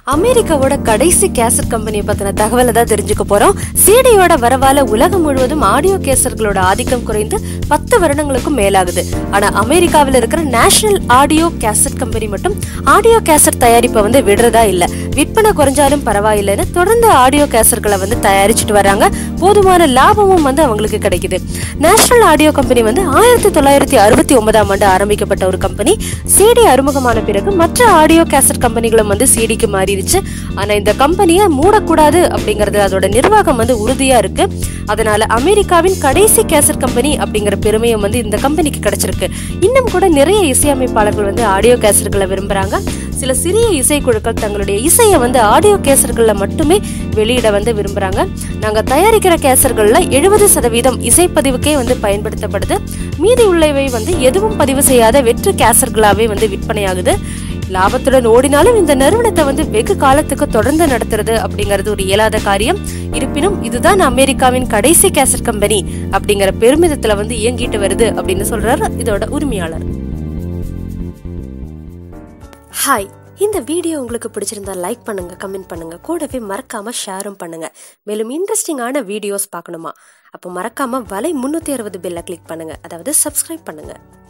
அமெரிக்காவோட கடைசி கேசட் கம்பெனியை பத்தின தகவலை தான் தெரிஞ்சுக்க போறோம் சிடியோட வரவால உலகம் முழுவதும் ஆடியோ கேசர்களோட ஆதிக்கம் குறைந்து பத்து வருடங்களுக்கும் மேலாகுது ஆனா அமெரிக்காவில் இருக்கிற நேஷனல் ஆடியோ கேசட் கம்பெனி மட்டும் ஆடியோ கேசட் தயாரிப்பை வந்து விடுறதா இல்ல விற்பனை குறைஞ்சாலும் பரவாயில்லைன்னு தொடர்ந்து ஆடியோ கேசட்களை வந்து தயாரிச்சுட்டு வராங்க போதுமான லாபமும் வந்து அவங்களுக்கு கிடைக்குது நேஷனல் ஆடியோ கம்பெனி வந்து ஆயிரத்தி தொள்ளாயிரத்தி அறுபத்தி ஒன்பதாம் ஆண்டு ஆரம்பிக்கப்பட்ட ஒரு கம்பெனி சிடி அறிமுகமான பிறகு மற்ற ஆடியோ கேசட் கம்பெனிகளும் வந்து சிடிக்கு மாறிடுச்சு ஆனா இந்த கம்பெனியை மூடக்கூடாது அப்படிங்கறது அதோட நிர்வாகம் வந்து உறுதியா இருக்கு அதனால அமெரிக்காவின் கடைசி கேசட் கம்பெனி அப்படிங்கிற பெருமையும் வந்து இந்த கம்பெனிக்கு கிடைச்சிருக்கு இன்னும் கூட நிறைய இசையமைப்பாளர்கள் வந்து ஆடியோ கேசட்களை விரும்புறாங்க சில சிறிய இசைக்குழுக்கள் தங்களுடைய இசையை வந்து ஆடியோ கேசர்கள்ல மட்டுமே வெளியிட வந்து விரும்புறாங்க நாங்க தயாரிக்கிற கேசர்கள்ல எழுபது சதவீதம் இசைப்பதிவுக்கே வந்து பயன்படுத்தப்படுது மீதி உள்ளவை வந்து எதுவும் பதிவு செய்யாத வெற்று கேசர்களாவே வந்து விற்பனையாகுது லாபத்துடன் ஓடினாலும் இந்த நிறுவனத்தை வந்து வெகு காலத்துக்கு தொடர்ந்து நடத்துறது அப்படிங்கிறது ஒரு இயலாத காரியம் இருப்பினும் இதுதான் அமெரிக்காவின் கடைசி கேசட் கம்பெனி அப்படிங்கிற பெருமிதத்துல வந்து இயங்கிட்டு வருது அப்படின்னு சொல்றாரு இதோட உரிமையாளர் ஹாய் இந்த வீடியோ உங்களுக்கு பிடிச்சிருந்தா லைக் பண்ணுங்க கமெண்ட் பண்ணுங்க கூடவே மறக்காம ஷேரும் பண்ணுங்க மேலும் இன்ட்ரெஸ்டிங்கான வீடியோஸ் பார்க்கணுமா அப்போ மறக்காம வலை முன்னூத்தி அறுபது பெல்ல கிளிக் பண்ணுங்க அதாவது சப்ஸ்கிரைப் பண்ணுங்க